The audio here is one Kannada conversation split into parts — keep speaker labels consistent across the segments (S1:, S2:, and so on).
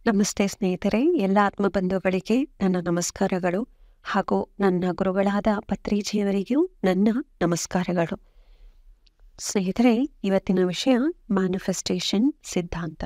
S1: ನಮಸ್ತೆ ಸ್ನೇಹಿತರೆ ಎಲ್ಲ ಆತ್ಮಬಂಧುಗಳಿಗೆ ನನ್ನ ನಮಸ್ಕಾರಗಳು ಹಾಗೂ ನನ್ನ ಗುರುಗಳಾದ ಪತ್ರಿಜಿಯವರಿಗೂ ನನ್ನ ನಮಸ್ಕಾರಗಳು ಸ್ನೇಹಿತರೆ ಇವತ್ತಿನ ವಿಷಯ ಮ್ಯಾನಿಫೆಸ್ಟೇಷನ್ ಸಿದ್ಧಾಂತ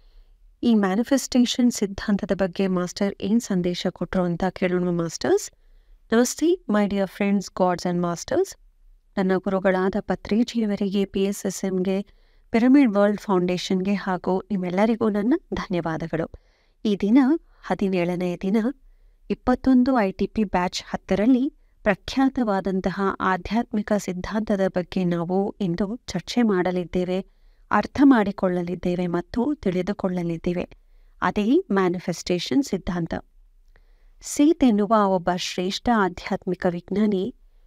S1: ಈ ಮ್ಯಾನಿಫೆಸ್ಟೇಷನ್ ಸಿದ್ಧಾಂತದ ಬಗ್ಗೆ ಮಾಸ್ಟರ್ ಏನು ಸಂದೇಶ ಕೊಟ್ಟರು ಅಂತ ಕೇಳೋಣ ಮಾಸ್ಟರ್ಸ್ ನಮಸ್ತೆ my dear friends gods and masters ನನ್ನ ಗುರುಗಳಾದ ಪತ್ರಿಜಿಯವರಿಗೆ ಪಿ ಎಸ್ ಎಸ್ ಎಮ್ಗೆ ಪಿರಮಿಡ್ ವರ್ಲ್ಡ್ ಫೌಂಡೇಶನ್ಗೆ ಹಾಗೂ ನಿಮ್ಮೆಲ್ಲರಿಗೂ ನನ್ನ ಧನ್ಯವಾದಗಳು ಈ ದಿನ ಹದಿನೇಳನೆಯ ದಿನ ಇಪ್ಪತ್ತೊಂದು ಐ ಟಿ ಪಿ ಬ್ಯಾಚ್ ಹತ್ತರಲ್ಲಿ ಪ್ರಖ್ಯಾತವಾದಂತಹ ಆಧ್ಯಾತ್ಮಿಕ ಸಿದ್ಧಾಂತದ ಬಗ್ಗೆ ನಾವು ಇಂದು ಚರ್ಚೆ ಮಾಡಲಿದ್ದೇವೆ ಅರ್ಥ ಮಾಡಿಕೊಳ್ಳಲಿದ್ದೇವೆ ಮತ್ತು ತಿಳಿದುಕೊಳ್ಳಲಿದ್ದೇವೆ ಅದೇ ಮ್ಯಾನಿಫೆಸ್ಟೇಷನ್ ಸಿದ್ಧಾಂತ ಸೀತ್ ಎನ್ನುವ ಒಬ್ಬ ಶ್ರೇಷ್ಠ ಆಧ್ಯಾತ್ಮಿಕ ವಿಜ್ಞಾನಿ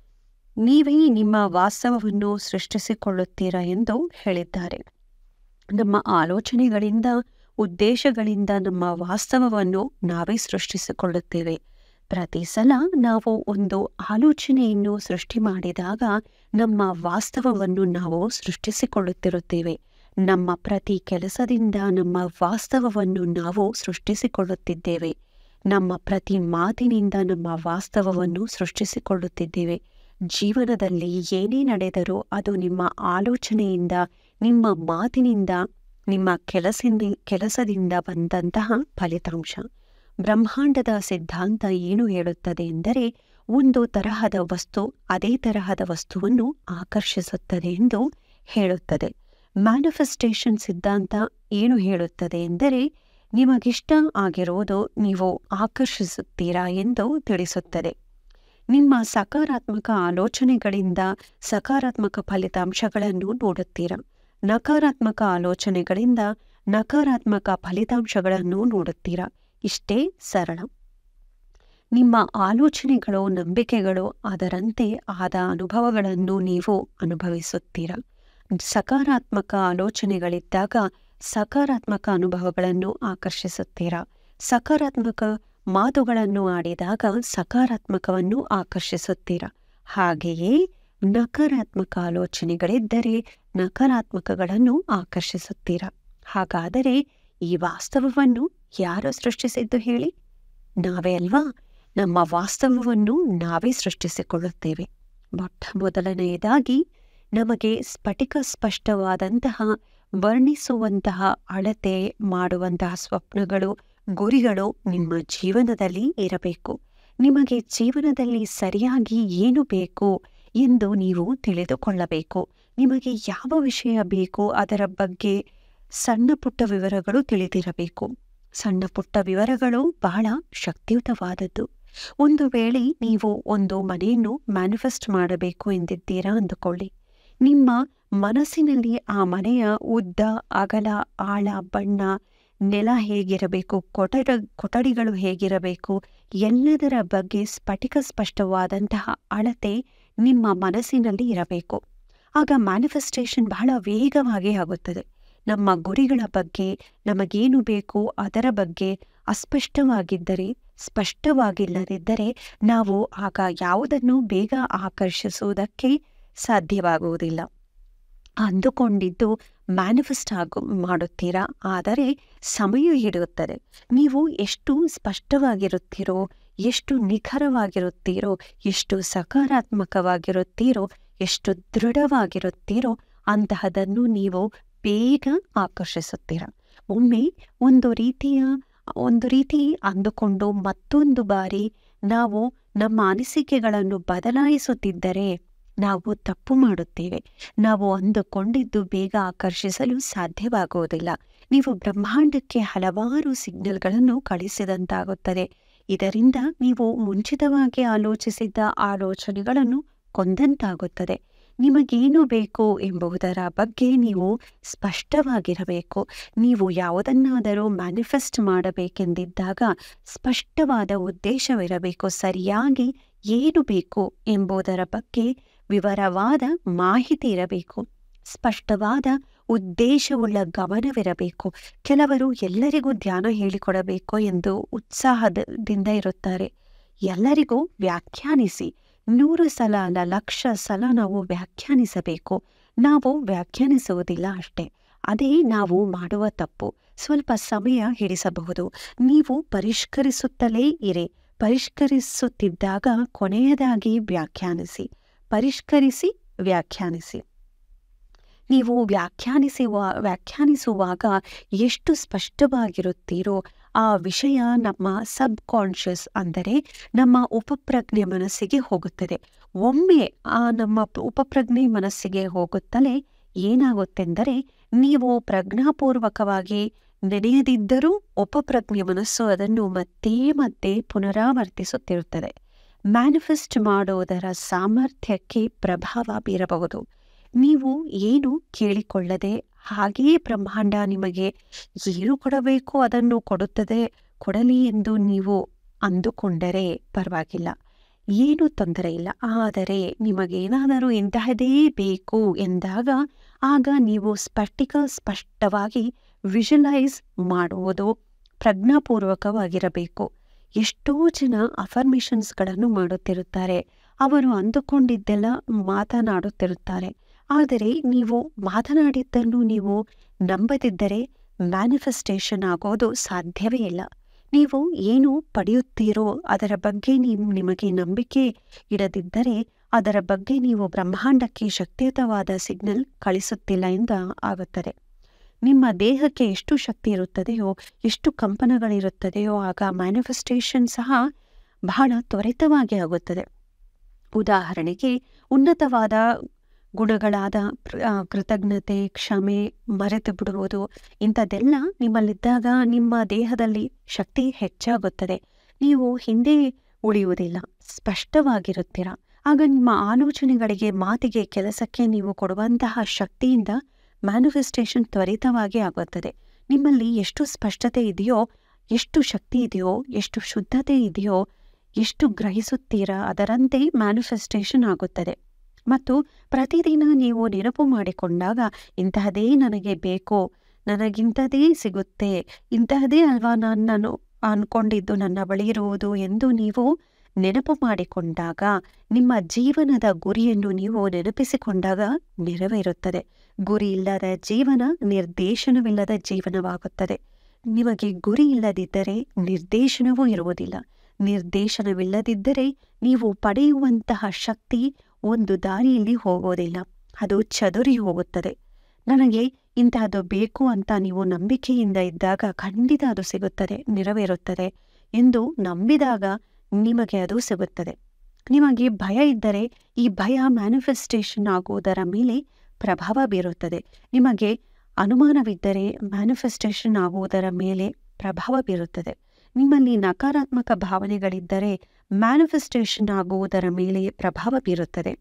S1: ನೀವೇ ನಿಮ್ಮ ವಾಸ್ತವವನ್ನು ಸೃಷ್ಟಿಸಿಕೊಳ್ಳುತ್ತೀರಾ ಎಂದು ಹೇಳಿದ್ದಾರೆ ನಮ್ಮ ಆಲೋಚನೆಗಳಿಂದ ಉದ್ದೇಶಗಳಿಂದ ನಮ್ಮ ವಾಸ್ತವವನ್ನು ನಾವೇ ಸೃಷ್ಟಿಸಿಕೊಳ್ಳುತ್ತೇವೆ ಪ್ರತಿ ಸಲ ನಾವು ಒಂದು ಆಲೋಚನೆಯನ್ನು ಸೃಷ್ಟಿ ಮಾಡಿದಾಗ ನಮ್ಮ ವಾಸ್ತವವನ್ನು ನಾವು ಸೃಷ್ಟಿಸಿಕೊಳ್ಳುತ್ತಿರುತ್ತೇವೆ ನಮ್ಮ ಪ್ರತಿ ಕೆಲಸದಿಂದ ನಮ್ಮ ವಾಸ್ತವವನ್ನು ನಾವು ಸೃಷ್ಟಿಸಿಕೊಳ್ಳುತ್ತಿದ್ದೇವೆ ನಮ್ಮ ಪ್ರತಿ ಮಾತಿನಿಂದ ನಮ್ಮ ವಾಸ್ತವವನ್ನು ಸೃಷ್ಟಿಸಿಕೊಳ್ಳುತ್ತಿದ್ದೇವೆ ಜೀವನದಲ್ಲಿ ಏನೇ ನಡೆದರೂ ಅದು ನಿಮ್ಮ ಆಲೋಚನೆಯಿಂದ ನಿಮ್ಮ ಮಾತಿನಿಂದ ನಿಮ್ಮ ಕೆಲಸದಿಂದ ಕೆಲಸದಿಂದ ಬಂದಂತಹ ಫಲಿತಾಂಶ ಬ್ರಹ್ಮಾಂಡದ ಸಿದ್ಧಾಂತ ಏನು ಹೇಳುತ್ತದೆ ಎಂದರೆ ಒಂದು ತರಹದ ವಸ್ತು ಅದೇ ತರಹದ ವಸ್ತುವನ್ನು ಆಕರ್ಷಿಸುತ್ತದೆ ಎಂದು ಹೇಳುತ್ತದೆ ಮ್ಯಾನಿಫೆಸ್ಟೇಷನ್ ಸಿದ್ಧಾಂತ ಏನು ಹೇಳುತ್ತದೆ ಎಂದರೆ ನಿಮಗಿಷ್ಟ ಆಗಿರುವುದು ನೀವು ಆಕರ್ಷಿಸುತ್ತೀರಾ ಎಂದು ತಿಳಿಸುತ್ತದೆ ನಿಮ್ಮ ಸಕಾರಾತ್ಮಕ ಆಲೋಚನೆಗಳಿಂದ ಸಕಾರಾತ್ಮಕ ಫಲಿತಾಂಶಗಳನ್ನು ನೋಡುತ್ತೀರಾ ನಕಾರಾತ್ಮಕ ಆಲೋಚನೆಗಳಿಂದ ನಕಾರಾತ್ಮಕ ಫಲಿತಾಂಶಗಳನ್ನು ನೋಡುತ್ತೀರಾ ಇಷ್ಟೇ ಸರಳ ನಿಮ್ಮ ಆಲೋಚನೆಗಳು ನಂಬಿಕೆಗಳು ಅದರಂತೆ ಆದ ಅನುಭವಗಳನ್ನು ನೀವು ಅನುಭವಿಸುತ್ತೀರಾ ಸಕಾರಾತ್ಮಕ ಆಲೋಚನೆಗಳಿದ್ದಾಗ ಸಕಾರಾತ್ಮಕ ಅನುಭವಗಳನ್ನು ಆಕರ್ಷಿಸುತ್ತೀರಾ ಸಕಾರಾತ್ಮಕ ಮಾತುಗಳನ್ನು ಆಡಿದಾಗ ಸಕಾರಾತ್ಮಕವನ್ನು ಆಕರ್ಷಿಸುತ್ತೀರಾ ಹಾಗೆಯೇ ನಕಾರಾತ್ಮಕ ಆಲೋಚನೆಗಳಿದ್ದರೆ ನಕಾರಾತ್ಮಕಗಳನ್ನು ಆಕರ್ಷಿಸುತ್ತೀರಾ ಹಾಗಾದರೆ ಈ ವಾಸ್ತವವನ್ನು ಯಾರು ಸೃಷ್ಟಿಸಿದ್ದು ಹೇಳಿ ನಾವೇ ಅಲ್ವಾ ನಮ್ಮ ವಾಸ್ತವವನ್ನು ನಾವೇ ಸೃಷ್ಟಿಸಿಕೊಳ್ಳುತ್ತೇವೆ ಮೊಟ್ಟ ಮೊದಲನೆಯದಾಗಿ ನಮಗೆ ಸ್ಫಟಿಕ ಸ್ಪಷ್ಟವಾದಂತಹ ವರ್ಣಿಸುವಂತಹ ಅಳತೆ ಮಾಡುವಂತಹ ಸ್ವಪ್ನಗಳು ಗುರಿಗಳು ನಿಮ್ಮ ಜೀವನದಲ್ಲಿ ಇರಬೇಕು ನಿಮಗೆ ಜೀವನದಲ್ಲಿ ಸರಿಯಾಗಿ ಏನು ಬೇಕು ಎಂದು ನೀವು ತಿಳಿದುಕೊಳ್ಳಬೇಕು ನಿಮಗೆ ಯಾವ ವಿಷಯ ಬೇಕು ಅದರ ಬಗ್ಗೆ ಸಣ್ಣ ಪುಟ್ಟ ವಿವರಗಳು ತಿಳಿದಿರಬೇಕು ಸಣ್ಣ ಪುಟ್ಟ ವಿವರಗಳು ಬಹಳ ಶಕ್ತಿಯುತವಾದದ್ದು ಒಂದು ವೇಳೆ ನೀವು ಒಂದು ಮನೆಯನ್ನು ಮ್ಯಾನಿಫೆಸ್ಟ್ ಮಾಡಬೇಕು ಎಂದಿದ್ದೀರಾ ಅಂದುಕೊಳ್ಳಿ ನಿಮ್ಮ ಮನಸ್ಸಿನಲ್ಲಿ ಆ ಮನೆಯ ಉದ್ದ ಅಗಲ ಆಳ ಬಣ್ಣ ನೆಲ ಹೇಗಿರಬೇಕು ಕೊಠಡ ಕೊಠಡಿಗಳು ಹೇಗಿರಬೇಕು ಎಲ್ಲದರ ಬಗ್ಗೆ ಸ್ಫಟಿಕ ಸ್ಪಷ್ಟವಾದಂತಹ ಅಳತೆ ನಿಮ್ಮ ಮನಸ್ಸಿನಲ್ಲಿ ಇರಬೇಕು ಆಗ ಮ್ಯಾನಿಫೆಸ್ಟೇಷನ್ ಬಹಳ ವೇಗವಾಗಿ ಆಗುತ್ತದೆ ನಮ್ಮ ಗುರಿಗಳ ಬಗ್ಗೆ ನಮಗೇನು ಬೇಕು ಅದರ ಬಗ್ಗೆ ಅಸ್ಪಷ್ಟವಾಗಿದ್ದರೆ ಸ್ಪಷ್ಟವಾಗಿಲ್ಲದಿದ್ದರೆ ನಾವು ಆಗ ಯಾವುದನ್ನು ಬೇಗ ಆಕರ್ಷಿಸುವುದಕ್ಕೆ ಸಾಧ್ಯವಾಗುವುದಿಲ್ಲ ಅಂದುಕೊಂಡಿದ್ದು ಮ್ಯಾನಿಫೆಸ್ಟ್ ಆಗು ಮಾಡುತ್ತೀರಾ ಆದರೆ ಸಮಯ ಹಿಡಿಯುತ್ತದೆ ನೀವು ಎಷ್ಟು ಸ್ಪಷ್ಟವಾಗಿರುತ್ತೀರೋ ಎಷ್ಟು ನಿಖರವಾಗಿರುತ್ತೀರೋ ಎಷ್ಟು ಸಕಾರಾತ್ಮಕವಾಗಿರುತ್ತೀರೋ ಎಷ್ಟು ದೃಢವಾಗಿರುತ್ತೀರೋ ಅಂತಹದನ್ನು ನೀವು ಬೇಗ ಆಕರ್ಷಿಸುತ್ತೀರ ಒಮ್ಮೆ ಒಂದು ರೀತಿಯ ಒಂದು ರೀತಿ ಅಂದುಕೊಂಡು ಮತ್ತೊಂದು ಬಾರಿ ನಾವು ನಮ್ಮ ಅನಿಸಿಕೆಗಳನ್ನು ಬದಲಾಯಿಸುತ್ತಿದ್ದರೆ ನಾವು ತಪ್ಪು ಮಾಡುತ್ತೇವೆ ನಾವು ಅಂದುಕೊಂಡಿದ್ದು ಬೇಗ ಆಕರ್ಷಿಸಲು ಸಾಧ್ಯವಾಗುವುದಿಲ್ಲ ನೀವು ಬ್ರಹ್ಮಾಂಡಕ್ಕೆ ಹಲವಾರು ಸಿಗ್ನಲ್ಗಳನ್ನು ಕಳಿಸಿದಂತಾಗುತ್ತದೆ ಇದರಿಂದ ನೀವು ಮುಂಚಿತವಾಗಿ ಆಲೋಚಿಸಿದ್ದ ಆಲೋಚನೆಗಳನ್ನು ಕೊಂದಂತಾಗುತ್ತದೆ ನಿಮಗೇನು ಬೇಕು ಎಂಬುದರ ಬಗ್ಗೆ ನೀವು ಸ್ಪಷ್ಟವಾಗಿರಬೇಕು ನೀವು ಯಾವುದನ್ನಾದರೂ ಮ್ಯಾನಿಫೆಸ್ಟ್ ಮಾಡಬೇಕೆಂದಿದ್ದಾಗ ಸ್ಪಷ್ಟವಾದ ಉದ್ದೇಶವಿರಬೇಕು ಸರಿಯಾಗಿ ಏನು ಬೇಕು ಎಂಬುದರ ಬಗ್ಗೆ ವಿವರವಾದ ಮಾಹಿತಿ ಇರಬೇಕು ಸ್ಪಷ್ಟವಾದ ಉದ್ದೇಶವುಳ್ಳ ಗಮನವಿರಬೇಕು ಕೆಲವರು ಎಲ್ಲರಿಗೂ ಧ್ಯಾನ ಹೇಳಿಕೊಡಬೇಕು ಎಂದು ಉತ್ಸಾಹದಿಂದ ಇರುತ್ತಾರೆ ಎಲ್ಲರಿಗೂ ವ್ಯಾಖ್ಯಾನಿಸಿ ನೂರು ಸಲ ಅಲ್ಲ ಲಕ್ಷ ಸಲ ನಾವು ವ್ಯಾಖ್ಯಾನಿಸಬೇಕು ನಾವು ವ್ಯಾಖ್ಯಾನಿಸುವುದಿಲ್ಲ ಅಷ್ಟೇ ಅದೇ ನಾವು ಮಾಡುವ ತಪ್ಪು ಸ್ವಲ್ಪ ಸಮಯ ಹಿಡಿಸಬಹುದು ನೀವು ಪರಿಷ್ಕರಿಸುತ್ತಲೇ ಇರಿ ಪರಿಷ್ಕರಿಸುತ್ತಿದ್ದಾಗ ಕೊನೆಯದಾಗಿ ವ್ಯಾಖ್ಯಾನಿಸಿ ಪರಿಷ್ಕರಿಸಿ ವ್ಯಾಖ್ಯಾನಿಸಿ ನೀವು ವ್ಯಾಖ್ಯಾನಿಸುವ ವ್ಯಾಖ್ಯಾನಿಸುವಾಗ ಎಷ್ಟು ಸ್ಪಷ್ಟವಾಗಿರುತ್ತೀರೋ ಆ ವಿಷಯ ನಮ್ಮ ಸಬ್ ಕಾನ್ಷಿಯಸ್ ಅಂದರೆ ನಮ್ಮ ಉಪಪ್ರಜ್ಞೆ ಮನಸ್ಸಿಗೆ ಹೋಗುತ್ತದೆ ಒಮ್ಮೆ ಆ ನಮ್ಮ ಉಪಪ್ರಜ್ಞೆ ಮನಸ್ಸಿಗೆ ಹೋಗುತ್ತಲೇ ಏನಾಗುತ್ತೆಂದರೆ ನೀವು ಪ್ರಜ್ಞಾಪೂರ್ವಕವಾಗಿ ನೆನೆಯದಿದ್ದರೂ ಉಪಪ್ರಜ್ಞೆ ಮನಸ್ಸು ಅದನ್ನು ಮತ್ತೆ ಮತ್ತೆ ಪುನರಾವರ್ತಿಸುತ್ತಿರುತ್ತದೆ ಮ್ಯಾನಿಫೆಸ್ಟ್ ಮಾಡುವುದರ ಸಾಮರ್ಥ್ಯಕ್ಕೆ ಪ್ರಭಾವ ಬೀರಬಹುದು ನೀವು ಏನು ಕೇಳಿಕೊಳ್ಳದೆ ಹಾಗೆಯೇ ಬ್ರಹ್ಮಾಂಡ ನಿಮಗೆ ಏನು ಕೊಡಬೇಕು ಅದನ್ನು ಕೊಡುತ್ತದೆ ಕೊಡಲಿ ಎಂದು ನೀವು ಅಂದುಕೊಂಡರೆ ಪರವಾಗಿಲ್ಲ ಏನು ತೊಂದರೆ ಇಲ್ಲ ಆದರೆ ನಿಮಗೇನಾದರೂ ಇಂತಹದೇ ಬೇಕು ಎಂದಾಗ ಆಗ ನೀವು ಸ್ಪಟಿಕ ಸ್ಪಷ್ಟವಾಗಿ ವಿಜುಲೈಸ್ ಮಾಡುವುದು ಪ್ರಜ್ಞಾಪೂರ್ವಕವಾಗಿರಬೇಕು ಎಷ್ಟೋ ಜನ ಅಫರ್ಮೇಷನ್ಸ್ಗಳನ್ನು ಮಾಡುತ್ತಿರುತ್ತಾರೆ ಅವರು ಅಂದುಕೊಂಡಿದ್ದೆಲ್ಲ ಮಾತನಾಡುತ್ತಿರುತ್ತಾರೆ ಆದರೆ ನೀವು ಮಾತನಾಡಿದ್ದನ್ನು ನೀವು ನಂಬದಿದ್ದರೆ ಮ್ಯಾನಿಫೆಸ್ಟೇಷನ್ ಆಗೋದು ಸಾಧ್ಯವೇ ಇಲ್ಲ ನೀವು ಏನು ಪಡೆಯುತ್ತೀರೋ ಅದರ ಬಗ್ಗೆ ನೀವು ನಿಮಗೆ ನಂಬಿಕೆ ಇಡದಿದ್ದರೆ ಅದರ ಬಗ್ಗೆ ನೀವು ಬ್ರಹ್ಮಾಂಡಕ್ಕೆ ಶಕ್ತಿಯುತವಾದ ಸಿಗ್ನಲ್ ಕಳಿಸುತ್ತಿಲ್ಲ ಎಂದು ಆಗುತ್ತದೆ ನಿಮ್ಮ ದೇಹಕ್ಕೆ ಎಷ್ಟು ಶಕ್ತಿ ಇರುತ್ತದೆಯೋ ಎಷ್ಟು ಕಂಪನಗಳಿರುತ್ತದೆಯೋ ಆಗ ಮ್ಯಾನಿಫೆಸ್ಟೇಷನ್ ಸಹ ಬಹಳ ತ್ವರಿತವಾಗಿ ಆಗುತ್ತದೆ ಉದಾಹರಣೆಗೆ ಉನ್ನತವಾದ ಗುಣಗಳಾದ ಕೃತಜ್ಞತೆ ಕ್ಷಮೆ ಮರೆತು ಬಿಡುವುದು ಇಂಥದ್ದೆಲ್ಲ ನಿಮ್ಮಲ್ಲಿದ್ದಾಗ ನಿಮ್ಮ ದೇಹದಲ್ಲಿ ಶಕ್ತಿ ಹೆಚ್ಚಾಗುತ್ತದೆ ನೀವು ಹಿಂದೆ ಉಳಿಯುವುದಿಲ್ಲ ಸ್ಪಷ್ಟವಾಗಿರುತ್ತೀರ ಆಗ ನಿಮ್ಮ ಆಲೋಚನೆಗಳಿಗೆ ಮಾತಿಗೆ ಕೆಲಸಕ್ಕೆ ನೀವು ಕೊಡುವಂತಹ ಶಕ್ತಿಯಿಂದ ಮ್ಯಾನಿಫೆಸ್ಟೇಷನ್ ತ್ವರಿತವಾಗಿ ಆಗುತ್ತದೆ ನಿಮ್ಮಲ್ಲಿ ಎಷ್ಟು ಸ್ಪಷ್ಟತೆ ಇದೆಯೋ ಎಷ್ಟು ಶಕ್ತಿ ಇದೆಯೋ ಎಷ್ಟು ಶುದ್ಧತೆ ಇದೆಯೋ ಎಷ್ಟು ಗ್ರಹಿಸುತ್ತೀರಾ ಅದರಂತೆ ಮ್ಯಾನಿಫೆಸ್ಟೇಷನ್ ಆಗುತ್ತದೆ ಮತ್ತು ಪ್ರತಿದಿನ ನೀವು ನೆನಪು ಮಾಡಿಕೊಂಡಾಗ ಇಂತಹದೇ ನನಗೆ ಬೇಕು ನನಗಿಂಥದೇ ಸಿಗುತ್ತೆ ಇಂತಹದೇ ಅಲ್ವಾ ನಾನು ಅನ್ಕೊಂಡಿದ್ದು ನನ್ನ ಬಳಿ ಇರುವುದು ಎಂದು ನೀವು ನೆನಪು ಮಾಡಿಕೊಂಡಾಗ ನಿಮ್ಮ ಜೀವನದ ಗುರಿಯನ್ನು ನೀವು ನೆನಪಿಸಿಕೊಂಡಾಗ ನೆರವೇರುತ್ತದೆ ಗುರಿ ಇಲ್ಲದ ಜೀವನ ನಿರ್ದೇಶನವಿಲ್ಲದ ಜೀವನವಾಗುತ್ತದೆ ನಿಮಗೆ ಗುರಿ ಇಲ್ಲದಿದ್ದರೆ ನಿರ್ದೇಶನವೂ ಇರುವುದಿಲ್ಲ ನಿರ್ದೇಶನವಿಲ್ಲದಿದ್ದರೆ ನೀವು ಪಡೆಯುವಂತಹ ಶಕ್ತಿ ಒಂದು ದಾರಿಯಲ್ಲಿ ಹೋಗೋದಿಲ್ಲ ಅದು ಚದುರಿ ಹೋಗುತ್ತದೆ ನನಗೆ ಇಂತಹದ್ದು ಬೇಕು ಅಂತ ನೀವು ನಂಬಿಕೆಯಿಂದ ಇದ್ದಾಗ ಖಂಡಿತ ಅದು ಸಿಗುತ್ತದೆ ನೆರವೇರುತ್ತದೆ ಎಂದು ನಂಬಿದಾಗ ನಿಮಗೆ ಅದು ಸಿಗುತ್ತದೆ ನಿಮಗೆ ಭಯ ಇದ್ದರೆ ಈ ಭಯ ಮ್ಯಾನಿಫೆಸ್ಟೇಷನ್ ಆಗುವುದರ ಮೇಲೆ ಪ್ರಭಾವ ಬೀರುತ್ತದೆ ನಿಮಗೆ ಅನುಮಾನವಿದ್ದರೆ ಮ್ಯಾನಿಫೆಸ್ಟೇಷನ್ ಆಗುವುದರ ಮೇಲೆ ಪ್ರಭಾವ ಬೀರುತ್ತದೆ ನಿಮ್ಮಲ್ಲಿ ನಕಾರಾತ್ಮಕ ಭಾವನೆಗಳಿದ್ದರೆ ಮ್ಯಾನಿಫೆಸ್ಟೇಷನ್ ಆಗುವುದರ ಮೇಲೆ ಪ್ರಭಾವ ಬೀರುತ್ತದೆ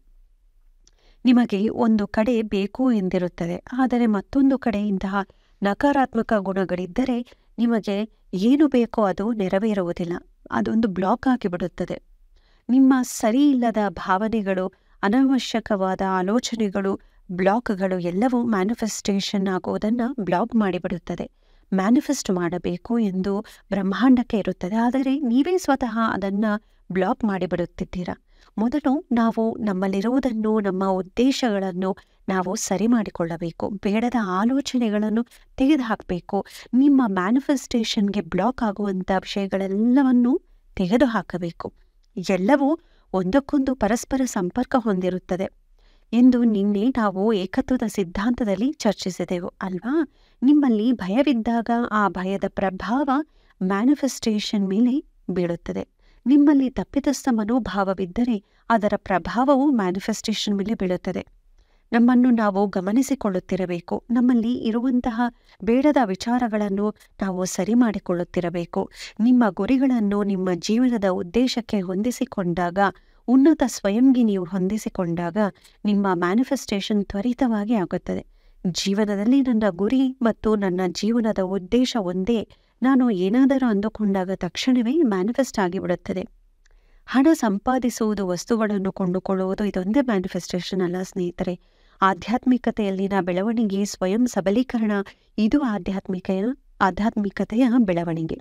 S1: ನಿಮಗೆ ಒಂದು ಕಡೆ ಬೇಕು ಎಂದಿರುತ್ತದೆ ಆದರೆ ಮತ್ತೊಂದು ಕಡೆ ಇಂತಹ ನಕಾರಾತ್ಮಕ ಗುಣಗಳಿದ್ದರೆ ನಿಮಗೆ ಏನು ಬೇಕೋ ಅದು ನೆರವೇರುವುದಿಲ್ಲ ಅದೊಂದು ಬ್ಲಾಕ್ ಆಗಿಬಿಡುತ್ತದೆ ನಿಮ್ಮ ಸರಿ ಇಲ್ಲದ ಭಾವನೆಗಳು ಅನವಶ್ಯಕವಾದ ಆಲೋಚನೆಗಳು ಬ್ಲಾಕ್ಗಳು ಎಲ್ಲವೂ ಮ್ಯಾನಿಫೆಸ್ಟೇಷನ್ ಆಗುವುದನ್ನು ಬ್ಲಾಕ್ ಮಾಡಿಬಿಡುತ್ತದೆ ಮ್ಯಾನಿಫೆಸ್ಟ್ ಮಾಡಬೇಕು ಎಂದು ಬ್ರಹ್ಮಾಂಡಕ್ಕೆ ಇರುತ್ತದೆ ಆದರೆ ನೀವೇ ಸ್ವತಃ ಅದನ್ನು ಬ್ಲಾಕ್ ಮಾಡಿಬಿಡುತ್ತಿದ್ದೀರಾ ಮೊದಲು ನಾವು ನಮ್ಮಲ್ಲಿರುವುದನ್ನು ನಮ್ಮ ಉದ್ದೇಶಗಳನ್ನು ನಾವು ಸರಿ ಮಾಡಿಕೊಳ್ಳಬೇಕು ಬೇಡದ ಆಲೋಚನೆಗಳನ್ನು ತೆಗೆದುಹಾಕಬೇಕು ನಿಮ್ಮ ಮ್ಯಾನಿಫೆಸ್ಟೇಷನ್ಗೆ ಬ್ಲಾಕ್ ಆಗುವಂಥ ವಿಷಯಗಳೆಲ್ಲವನ್ನು ತೆಗೆದುಹಾಕಬೇಕು ಎಲ್ಲವೂ ಒಂದಕ್ಕೊಂದು ಪರಸ್ಪರ ಸಂಪರ್ಕ ಹೊಂದಿರುತ್ತದೆ ಎಂದು ನಿನ್ನೆ ನಾವು ಏಕತ್ವದ ಸಿದ್ಧಾಂತದಲ್ಲಿ ಚರ್ಚಿಸಿದೆವು ಅಲ್ವಾ ನಿಮ್ಮಲ್ಲಿ ಭಯವಿದ್ದಾಗ ಆ ಭಯದ ಪ್ರಭಾವ ಮ್ಯಾನಿಫೆಸ್ಟೇಷನ್ ಮೇಲೆ ಬೀಳುತ್ತದೆ ನಿಮ್ಮಲ್ಲಿ ತಪ್ಪಿತಸ್ಥ ಮನೋಭಾವವಿದ್ದರೆ ಅದರ ಪ್ರಭಾವವು ಮ್ಯಾನಿಫೆಸ್ಟೇಷನ್ ಮೇಲೆ ಬೀಳುತ್ತದೆ ನಮ್ಮನ್ನು ನಾವು ಗಮನಿಸಿಕೊಳ್ಳುತ್ತಿರಬೇಕು ನಮ್ಮಲ್ಲಿ ಇರುವಂತಹ ಬೇಡದ ವಿಚಾರಗಳನ್ನು ನಾವು ಸರಿ ಮಾಡಿಕೊಳ್ಳುತ್ತಿರಬೇಕು ನಿಮ್ಮ ಗುರಿಗಳನ್ನು ನಿಮ್ಮ ಜೀವನದ ಉದ್ದೇಶಕ್ಕೆ ಹೊಂದಿಸಿಕೊಂಡಾಗ ಉನ್ನತ ಸ್ವಯಂಗೆ ನೀವು ಹೊಂದಿಸಿಕೊಂಡಾಗ ನಿಮ್ಮ ಮ್ಯಾನಿಫೆಸ್ಟೇಷನ್ ತ್ವರಿತವಾಗಿ ಆಗುತ್ತದೆ ಜೀವನದಲ್ಲಿ ನನ್ನ ಗುರಿ ಮತ್ತು ನನ್ನ ಜೀವನದ ಉದ್ದೇಶ ಒಂದೇ ನಾನು ಏನಾದರೂ ಅಂದುಕೊಂಡಾಗ ತಕ್ಷಣವೇ ಮ್ಯಾನಿಫೆಸ್ಟ್ ಆಗಿಬಿಡುತ್ತದೆ ಹಣ ಸಂಪಾದಿಸುವುದು ವಸ್ತುಗಳನ್ನು ಕೊಂಡುಕೊಳ್ಳುವುದು ಇದೊಂದೇ ಮ್ಯಾನಿಫೆಸ್ಟೇಷನ್ ಅಲ್ಲ ಸ್ನೇಹಿತರೆ ಆಧ್ಯಾತ್ಮಿಕತೆಯಲ್ಲಿನ ಬೆಳವಣಿಗೆ ಸ್ವಯಂ ಸಬಲೀಕರಣ ಇದು ಆಧ್ಯಾತ್ಮಿಕೆಯ ಆಧ್ಯಾತ್ಮಿಕತೆಯ ಬೆಳವಣಿಗೆ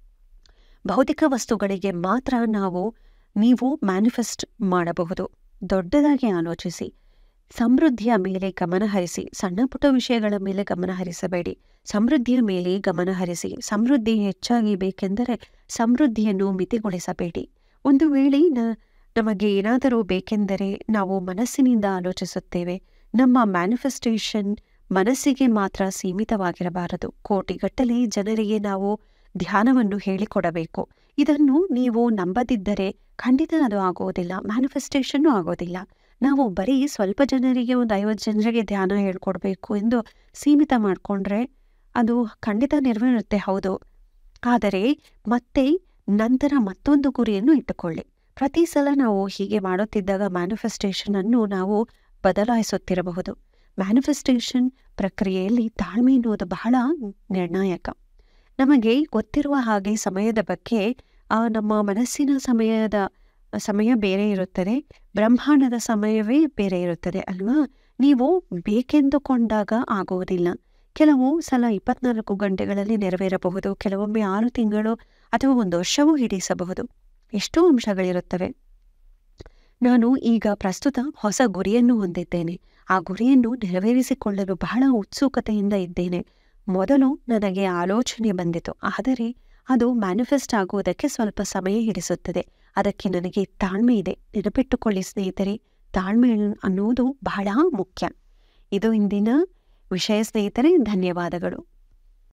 S1: ಭೌತಿಕ ವಸ್ತುಗಳಿಗೆ ಮಾತ್ರ ನಾವು ನೀವು ಮ್ಯಾನಿಫೆಸ್ಟ್ ಮಾಡಬಹುದು ದೊಡ್ಡದಾಗಿ ಆಲೋಚಿಸಿ ಸಮೃದ್ಧಿಯ ಮೇಲೆ ಗಮನ ಹರಿಸಿ ಸಣ್ಣ ಪುಟ್ಟ ವಿಷಯಗಳ ಮೇಲೆ ಗಮನ ಹರಿಸಬೇಡಿ ಸಮೃದ್ಧಿಯ ಮೇಲೆ ಗಮನ ಹರಿಸಿ ಸಮೃದ್ಧಿ ಹೆಚ್ಚಾಗಿ ಬೇಕೆಂದರೆ ಸಮೃದ್ಧಿಯನ್ನು ಮಿತಿಗೊಳಿಸಬೇಡಿ ಒಂದು ವೇಳೆ ನ ನಮಗೆ ಏನಾದರೂ ಬೇಕೆಂದರೆ ನಾವು ಮನಸ್ಸಿನಿಂದ ಆಲೋಚಿಸುತ್ತೇವೆ ನಮ್ಮ ಮ್ಯಾನಿಫೆಸ್ಟೇಷನ್ ಮನಸ್ಸಿಗೆ ಮಾತ್ರ ಸೀಮಿತವಾಗಿರಬಾರದು ಕೋಟಿಗಟ್ಟಲೆ ಜನರಿಗೆ ನಾವು ಧ್ಯಾನವನ್ನು ಹೇಳಿಕೊಡಬೇಕು ಇದನ್ನು ನೀವು ನಂಬದಿದ್ದರೆ ಖಂಡಿತ ಅದು ಆಗೋದಿಲ್ಲ ಮ್ಯಾನಿಫೆಸ್ಟೇಷನ್ನು ಆಗೋದಿಲ್ಲ ನಾವು ಬರೀ ಸ್ವಲ್ಪ ಜನರಿಗೆ ಒಂದು ಐವತ್ತು ಜನರಿಗೆ ಧ್ಯಾನ ಹೇಳ್ಕೊಡ್ಬೇಕು ಎಂದು ಸೀಮಿತ ಮಾಡಿಕೊಂಡ್ರೆ ಅದು ಖಂಡಿತ ನೆರವೇರುತ್ತೆ ಹೌದು ಆದರೆ ಮತ್ತೆ ನಂತರ ಮತ್ತೊಂದು ಗುರಿಯನ್ನು ಇಟ್ಟುಕೊಳ್ಳಿ ಪ್ರತಿ ಸಲ ನಾವು ಹೀಗೆ ಮಾಡುತ್ತಿದ್ದಾಗ ಮ್ಯಾನಿಫೆಸ್ಟೇಷನ್ ಅನ್ನು ನಾವು ಬದಲಾಯಿಸುತ್ತಿರಬಹುದು ಮ್ಯಾನಿಫೆಸ್ಟೇಷನ್ ಪ್ರಕ್ರಿಯೆಯಲ್ಲಿ ತಾಳ್ಮೆ ಎನ್ನುವುದು ಬಹಳ ನಿರ್ಣಾಯಕ ನಮಗೆ ಗೊತ್ತಿರುವ ಹಾಗೆ ಸಮಯದ ಬಗ್ಗೆ ಆ ನಮ್ಮ ಮನಸ್ಸಿನ ಸಮಯದ ಸಮಯ ಬೇರೆ ಇರುತ್ತದೆ ಬ್ರಹ್ಮಾಂಡದ ಸಮಯವೇ ಬೇರೆ ಇರುತ್ತದೆ ಅಲ್ವಾ ನೀವು ಬೇಕೆಂದುಕೊಂಡಾಗ ಆಗುವುದಿಲ್ಲ ಕೆಲವು ಸಲ ಇಪ್ಪತ್ನಾಲ್ಕು ಗಂಟೆಗಳಲ್ಲಿ ನೆರವೇರಬಹುದು ಕೆಲವೊಮ್ಮೆ ಆರು ತಿಂಗಳು ಅಥವಾ ಒಂದು ವರ್ಷವೂ ಹಿಡಿಸಬಹುದು ಎಷ್ಟೋ ಅಂಶಗಳಿರುತ್ತವೆ ನಾನು ಈಗ ಪ್ರಸ್ತುತ ಹೊಸ ಗುರಿಯನ್ನು ಹೊಂದಿದ್ದೇನೆ ಆ ಗುರಿಯನ್ನು ನೆರವೇರಿಸಿಕೊಳ್ಳಲು ಬಹಳ ಉತ್ಸುಕತೆಯಿಂದ ಇದ್ದೇನೆ ಮೊದಲು ನನಗೆ ಆಲೋಚನೆ ಬಂದಿತು ಆದರೆ ಅದು ಮ್ಯಾನಿಫೆಸ್ಟ್ ಆಗುವುದಕ್ಕೆ ಸ್ವಲ್ಪ ಸಮಯ ಹಿಡಿಸುತ್ತದೆ ಅದಕ್ಕೆ ನನಗೆ ತಾಳ್ಮೆ ಇದೆ ನೆನಪಿಟ್ಟುಕೊಳ್ಳಿ ಸ್ನೇಹಿತರೆ ತಾಳ್ಮೆ ಅನ್ನುವುದು ಬಹಳ ಮುಖ್ಯ ಇದು ಇಂದಿನ ವಿಷಯ ಸ್ನೇಹಿತರೆ ಧನ್ಯವಾದಗಳು